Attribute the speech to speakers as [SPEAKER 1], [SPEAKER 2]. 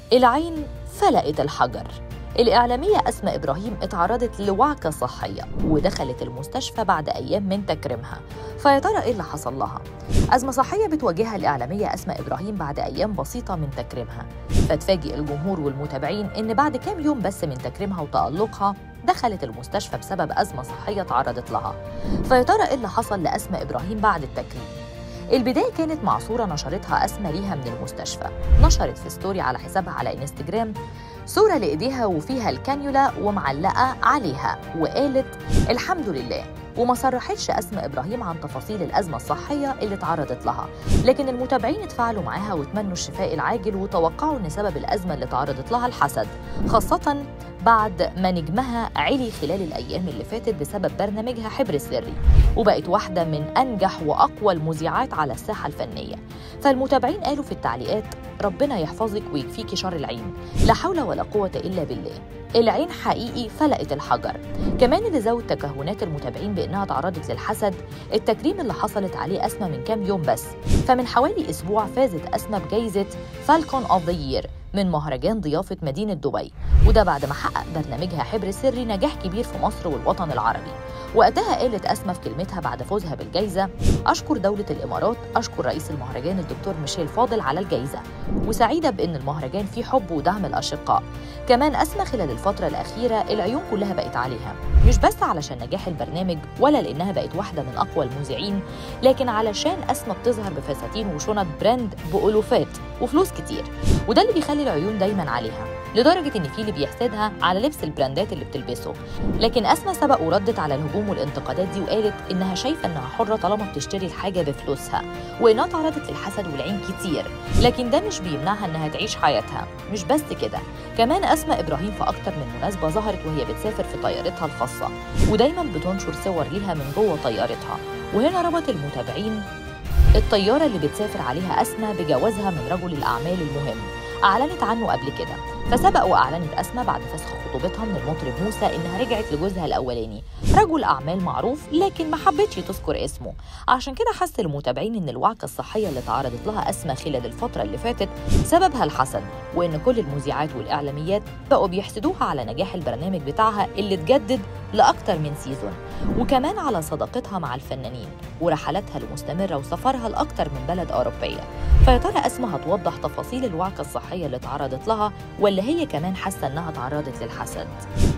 [SPEAKER 1] العين فلقت الحجر الإعلامية أسماء إبراهيم اتعرضت لوعكة صحية ودخلت المستشفى بعد أيام من تكريمها فيا ترى إيه اللي حصل لها؟ أزمة صحية بتواجهها الإعلامية أسماء إبراهيم بعد أيام بسيطة من تكريمها فتفاجئ الجمهور والمتابعين إن بعد كام يوم بس من تكريمها وتألقها دخلت المستشفى بسبب أزمة صحية تعرضت لها فيا ترى إيه اللي حصل لأسماء إبراهيم بعد التكريم؟ البداية كانت مع صورة نشرتها أسماء ليها من المستشفى نشرت في ستوري على حسابها على انستجرام صورة لإيديها وفيها الكانيولا ومعلقة عليها وقالت الحمد لله وما صرحتش أسماء إبراهيم عن تفاصيل الأزمة الصحية اللي تعرضت لها لكن المتابعين اتفاعلوا معاها وتمنوا الشفاء العاجل وتوقعوا أن سبب الأزمة اللي تعرضت لها الحسد خاصة بعد ما نجمها علي خلال الأيام اللي فاتت بسبب برنامجها حبر سري وبقت واحدة من أنجح وأقوى المذيعات على الساحة الفنية فالمتابعين قالوا في التعليقات ربنا يحفظك ويكفيكي شر العين لا حول ولا قوة إلا بالله العين حقيقي فلقت الحجر كمان اللي زود تكهنات المتابعين بانها تعرضت للحسد التكريم اللي حصلت عليه اسمى من كام يوم بس فمن حوالي اسبوع فازت اسمى بجائزه فالكون اوف ذا يير من مهرجان ضيافة مدينة دبي وده بعد ما حقق برنامجها حبر سري نجاح كبير في مصر والوطن العربي وقتها قالت أسمى في كلمتها بعد فوزها بالجائزة أشكر دولة الإمارات أشكر رئيس المهرجان الدكتور ميشيل فاضل على الجائزة وسعيدة بأن المهرجان فيه حب ودعم الأشقاء كمان أسمى خلال الفترة الأخيرة العيون كلها بقت عليها مش بس علشان نجاح البرنامج ولا لأنها بقت واحدة من أقوى المذيعين لكن علشان أسمى بتظهر بفساتين وشنط براند بألوفات وفلوس كتير وده اللي بيخلي العيون دايما عليها لدرجة إن في اللي بيحسدها على لبس البراندات اللي بتلبسه لكن أسمى سبق وردت على الهجوم والانتقادات دي وقالت إنها شايفة إنها حرة طالما بتشتري الحاجة بفلوسها وإنها تعرضت للحسد والعين كتير لكن ده مش بيمنعها إنها تعيش حياتها مش بس كده كمان أسماء إبراهيم في أكتر من مناسبة ظهرت وهي بتسافر في طيارتها الخاصة ودايما بتنشر صور ليها من جوه طيارتها وهنا ربط المتابعين الطيارة اللي بتسافر عليها أسمى بجوازها من رجل الأعمال المهم أعلنت عنه قبل كده فسبق وأعلنت أسمى بعد فسخ خطوبتها من المطرب موسى إنها رجعت لجوزها الأولاني رجل أعمال معروف لكن ما حبتش تذكر اسمه عشان كده حس المتابعين إن الوعكة الصحية اللي تعرضت لها أسمى خلال الفترة اللي فاتت سببها الحسد وإن كل المذيعات والإعلاميات بقوا بيحسدوها على نجاح البرنامج بتاعها اللي اتجدد لأكتر من سيزون وكمان على صداقتها مع الفنانين ورحلاتها المستمرة وسفرها لأكتر من بلد أوروبية فيا ترى أسمى هتوضح تفاصيل الوعكة الصحية اللي تعرضت لها ولا هي كمان حاسة إنها تعرضت للحسد